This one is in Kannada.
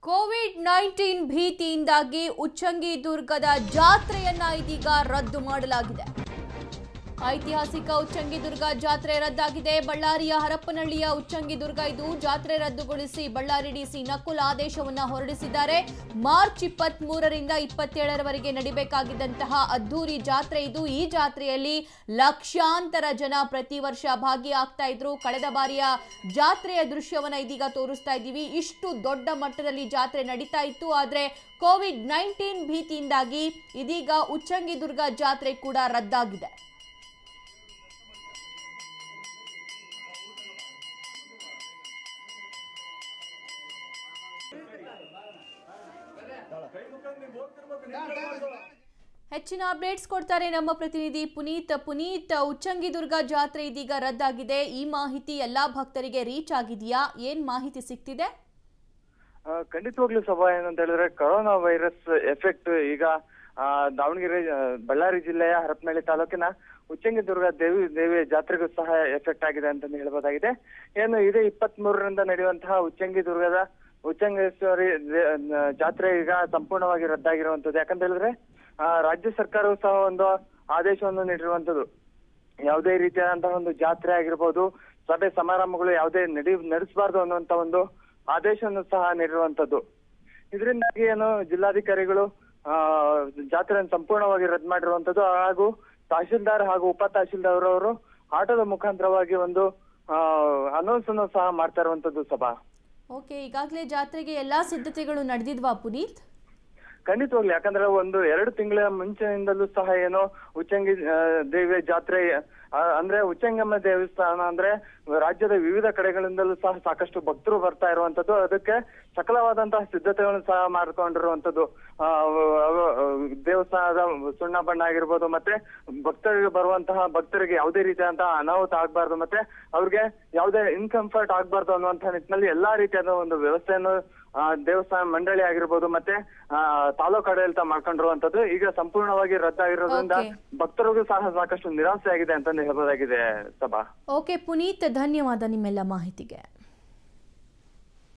ಕೋವಿಡ್ ನೈನ್ಟೀನ್ ಭೀತಿಯಿಂದಾಗಿ ಉಚ್ಚಂಗಿ ದುರ್ಗದ ಜಾತ್ರೆಯನ್ನ ಇದೀಗ ರದ್ದು ಮಾಡಲಾಗಿದೆ ಐತಿಹಾಸಿಕ ಉಚ್ಚಂಗಿ ದುರ್ಗ ಜಾತ್ರೆ ರದ್ದಾಗಿದೆ ಬಳ್ಳಾರಿಯ ಹರಪ್ಪನಹಳ್ಳಿಯ ಉಚ್ಚಂಗಿ ದುರ್ಗ ಇದು ಜಾತ್ರೆ ರದ್ದುಗೊಳಿಸಿ ಬಳ್ಳಾರಿ ಡಿಸಿ ನಕುಲ್ ಆದೇಶವನ್ನ ಹೊರಡಿಸಿದ್ದಾರೆ ಮಾರ್ಚ್ ಇಪ್ಪತ್ತ್ ಮೂರರಿಂದ ಇಪ್ಪತ್ತೇಳರವರೆಗೆ ನಡಿಬೇಕಾಗಿದ್ದಂತಹ ಅದ್ದೂರಿ ಜಾತ್ರೆ ಇದು ಈ ಜಾತ್ರೆಯಲ್ಲಿ ಲಕ್ಷಾಂತರ ಜನ ಪ್ರತಿ ವರ್ಷ ಭಾಗಿಯಾಗ್ತಾ ಇದ್ರು ಕಳೆದ ಬಾರಿಯ ಜಾತ್ರೆಯ ದೃಶ್ಯವನ್ನ ಇದೀಗ ತೋರಿಸ್ತಾ ಇದ್ದೀವಿ ಇಷ್ಟು ದೊಡ್ಡ ಮಟ್ಟದಲ್ಲಿ ಜಾತ್ರೆ ನಡೀತಾ ಇತ್ತು ಆದ್ರೆ ಕೋವಿಡ್ ನೈನ್ಟೀನ್ ಭೀತಿಯಿಂದಾಗಿ ಇದೀಗ ಉಚ್ಚಂಗಿ ದುರ್ಗ ಜಾತ್ರೆ ಕೂಡ ರದ್ದಾಗಿದೆ ಹೆಚ್ಚಿನ ಅಪ್ಡೇಟ್ಸ್ ಕೊಡ್ತಾರೆ ನಮ್ಮ ಪ್ರತಿನಿಧಿ ಪುನೀತ್ ಪುನೀತ್ ಉಚ್ಚಂಗಿ ದುರ್ಗ ಜಾತ್ರೆ ಇದೀಗ ರದ್ದಾಗಿದೆ ಈ ಮಾಹಿತಿ ಎಲ್ಲಾ ಭಕ್ತರಿಗೆ ರೀಚ್ ಆಗಿದೆಯಾ ಏನ್ ಮಾಹಿತಿ ಸಿಗ್ತಿದೆ ಆ, ಖಂಡಿತವಾಗ್ಲೂ ಸಭಾ ಏನಂತ ಹೇಳಿದ್ರೆ ಕೊರೋನಾ ವೈರಸ್ ಎಫೆಕ್ಟ್ ಈಗ ಆ, ದಾವಣಗೆರೆ ಆ, ಬಳ್ಳಾರಿ ಜಿಲ್ಲೆಯ ಹರಪನಹಳ್ಳಿ ತಾಲೂಕಿನ ಉಚ್ಚಂಗಿದುರ್ಗ ದೇವಿ ದೇವಿಯ ಜಾತ್ರೆಗೂ ಸಹ ಎಫೆಕ್ಟ್ ಆಗಿದೆ ಅಂತ ಹೇಳ್ಬೋದಾಗಿದೆ ಏನು ಇದೇ ಇಪ್ಪತ್ತ್ ಮೂರರಿಂದ ನಡೆಯುವಂತಹ ಉಚ್ಚಂಗಿ ದುರ್ಗದ ಉಚ್ಚಂಗೇಶ್ವರಿ ದೇ- ನ- ಜಾತ್ರೆ ಈಗ ಸಂಪೂರ್ಣವಾಗಿ ರದ್ದಾಗಿರುವಂತದ್ದು ಯಾಕಂತ ಹೇಳಿದ್ರೆ ಆ, ರಾಜ್ಯ ಸರ್ಕಾರವು ಸಹ ಒಂದು ಆದೇಶವನ್ನು ನೀಡಿರುವಂತದ್ದು ಯಾವುದೇ ರೀತಿಯಾದಂತಹ ಒಂದು ಜಾತ್ರೆ ಆಗಿರ್ಬೋದು ಸಭೆ ಸಮಾರಂಭಗಳು ಯಾವುದೇ ನಡಿ ನಡೆಸಬಾರ್ದು ಅನ್ನುವಂತ ಒಂದು ಆದೇಶವನ್ನು ಸಹ ನೀಡಿರುವಂತದ್ದು ಇದರಿಂದಾಗಿ ಏನು ಜಿಲ್ಲಾಧಿಕಾರಿಗಳು ಆ ಜಾತ್ರೆಯನ್ನು ಸಂಪೂರ್ಣವಾಗಿ ರದ್ದು ಮಾಡಿರುವಂತದ್ದು ಹಾಗೂ ತಹಶೀಲ್ದಾರ್ ಹಾಗೂ ಉಪ ತಹಶೀಲ್ದಾರ್ ಅವರು ಆಟೋದ ಮುಖಾಂತರವಾಗಿ ಒಂದು ಅನೌನ್ಸ್ ಅನ್ನು ಸಹ ಮಾಡ್ತಾ ಇರುವಂತದ್ದು ಸಭಾ ಓಕೆ ಈಗಾಗಲೇ ಜಾತ್ರೆಗೆ ಎಲ್ಲಾ ಸಿದ್ಧತೆಗಳು ನಡೆದಿದ್ವಾ ಪುನೀತ್ ಖಂಡಿತವಾಗ್ಲಿ ಯಾಕಂದ್ರೆ ಒಂದು ಎರಡು ತಿಂಗಳ ಮುಂಚೆಯಿಂದಲೂ ಸಹ ಏನು ಉಚ್ಚಂಗಿ ಆ, ದೇವಿಯ ಜಾತ್ರೆ ಆ, ಅಂದ್ರೆ ಉಚ್ಚಂಗಮ್ಮ ದೇವಸ್ಥಾನ ಅಂದ್ರೆ ರಾಜ್ಯದ ವಿವಿಧ ಕಡೆಗಳಿಂದಲೂ ಸಹ ಸಾಕಷ್ಟು ಭಕ್ತರು ಬರ್ತಾ ಇರುವಂತದ್ದು ಅದಕ್ಕೆ ಸಕಲವಾದಂತಹ ಸಿದ್ಧತೆಗಳನ್ನು ಸಹ ಮಾಡ್ಕೊಂಡಿರುವಂತದ್ದು ಆ, ಅವ- ದೇವಸ್ಥಾನದ ಸುಣ್ಣ ಬಣ್ಣ ಆಗಿರ್ಬೋದು ಮತ್ತೆ ಭಕ್ತರಿಗೆ ಬರುವಂತಹ ಭಕ್ತರಿಗೆ ಯಾವುದೇ ರೀತಿಯಾದಂತಹ ಅನಾಹುತ ಆಗ್ಬಾರ್ದು ಮತ್ತೆ ಅವ್ರಿಗೆ ಯಾವುದೇ ಇನ್ಕಂಫರ್ಟ್ ಆಗ್ಬಾರ್ದು ಅನ್ನುವಂತಹ ನಿಟ್ಟಿನಲ್ಲಿ ಎಲ್ಲಾ ರೀತಿಯಾದ ಒಂದು ವ್ಯವಸ್ಥೆಯನ್ನು ಆ, ದೇವಸ್ಥಾನ ಮಂಡಳಿ ಆಗಿರ್ಬೋದು ಮತ್ತೆ ಆ, ತಾಲೂಕು ಆಡಳಿತ ಮಾಡ್ಕೊಂಡಿರುವಂತದ್ದು ಈಗ ಸಂಪೂರ್ಣವಾಗಿ ರದ್ದಾಗಿರೋದ್ರಿಂದ Okay. ಭಕ್ತರಿಗೂ ಸಹ ಸಾಕಷ್ಟು ನಿರಾಸೆ ಆಗಿದೆ ಅಂತ ಹೇಳ್ಬೋದಾಗಿದೆ ಸಭಾ ಓಕೆ ಪುನೀತ್ ಧನ್ಯವಾದ ನಿಮ್ಮೆಲ್ಲ ಮಾಹಿತಿಗೆ